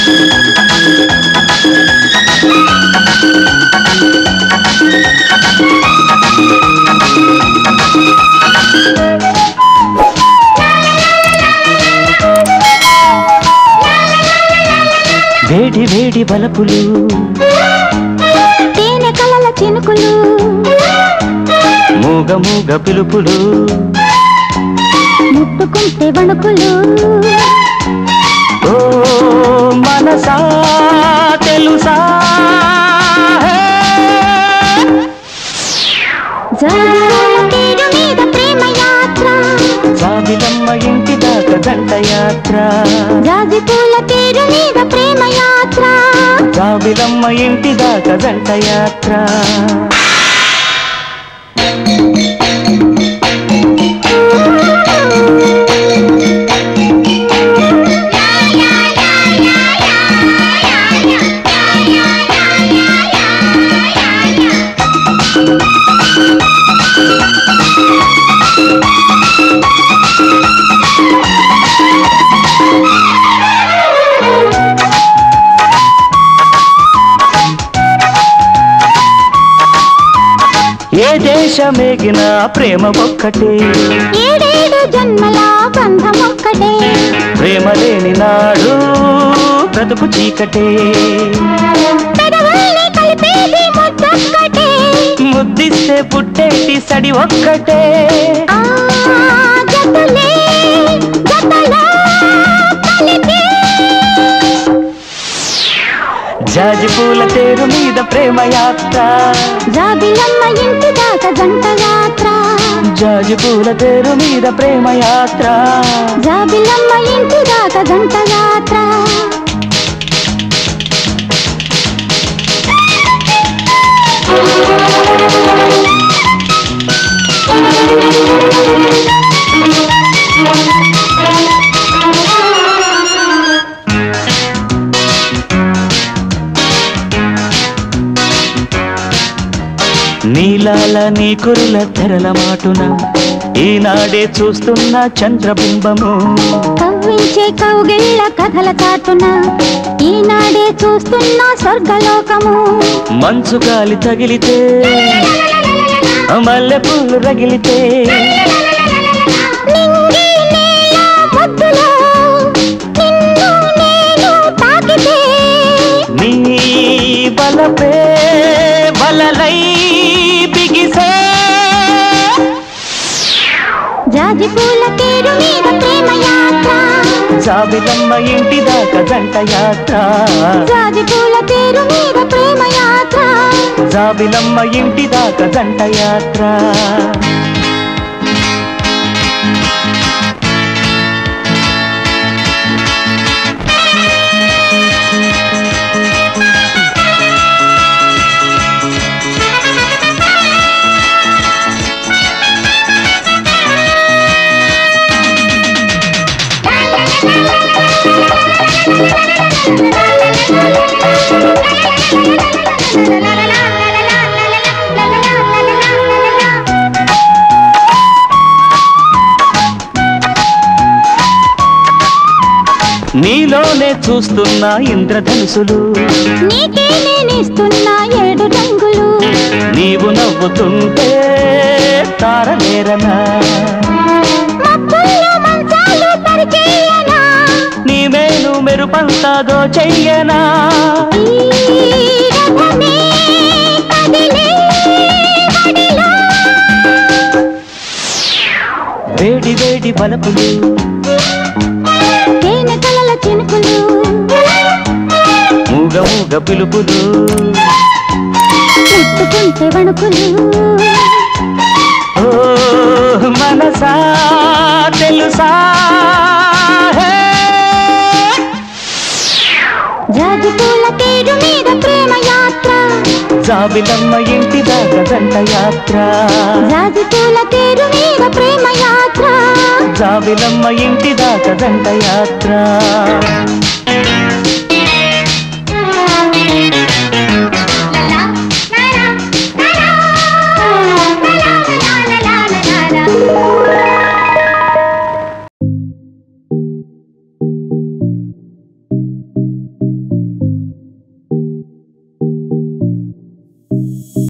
వేడి వేడి బలపులు తేనె కలల చినుకులు మూగ మూగ పిలుపులు ముట్టుకుంటే వణుకులు ఓ మనసా తెలుసా హే. జారుల తీరు మీద ప్రేమ యాత్ర జాబిలమ్మ ఇంటి దాకా జంట యాత్ర జాజి పూల తీరు మీద ప్రేమ యాత్ర జాబిలమ్మ ఇంటి దాకా జంట యాత్ర ఏ దేశమేగిన ప్రేమ ఒక్కటే ఏడేడు జన్మల బంధం ఒక్కటే ప్రేమ లేని నాడు బ్రతుకు చీకటే పెదవుల్ని కలిపేది ముద్దొక్కటే ముద్దిస్తే పుట్టేటి సడి ఒక్కటే ఆ జతలే జతలో కలిపే జాజి పూల తేరు మీద ప్రేమ యాత్ర జాబిలమ్మ ఇంటి దాకా జంట యాత్ర జాజి పూల తేరు మీద ప్రేమ యాత్ర జాబిలమ్మ ఇంటి దాకా జంట యాత్ర నీలాల నీ కురుల తెరల మాటున ఈనాడే చూస్తున్న చంద్రబింబము కవ్వించే కౌగిళ్ళ కథల చాటున ఈనాడే చూస్తున్న స్వర్గలోకము మంచు గాలి తగిలితే మల్లె పూలు రగిలితే నింగి నేల మధ్యలో నిన్ను నేను తాకితే నీ బలపే బలలై బిగిసే జాజి పూల తేరు మీద ప్రేమ యాత్ర జాబిలమ్మ ఇంటి దాకా జంట యాత్ర జాజి పూల తేరు మీద ప్రేమ యాత్ర జాబిలమ్మ ఇంటి దాకా జంట యాత్ర నీలోనే చూస్తున్న ఇంద్రధనుసులు నీకే నేనిస్తున్నా ఏడు రంగులు నీవు నవ్వుతుంటే తారలేరనా మబ్బుల్లో మంచాలు పరిచేయనా నీ మేలు మెరుపంతాదో చెయ్యనా ఈ రథమే కదిలే బడిలో వేడి వేడి బలపులు తేనె కలల చినుకులు మూగ మూగ పిలుపులు ముట్టుకుంటే వణుకులు ఓ మనసా తెలుసా హే. జాజి పూల తేరు మీద ప్రేమ యాత్ర జాబిలమ్మ ఇంటి దాకా జంట యాత్ర జాజి పూల తేరు మీద ప్రేమ యాత్ర జాబిలమ్మ ఇంటి దాకా జంట యాత్ర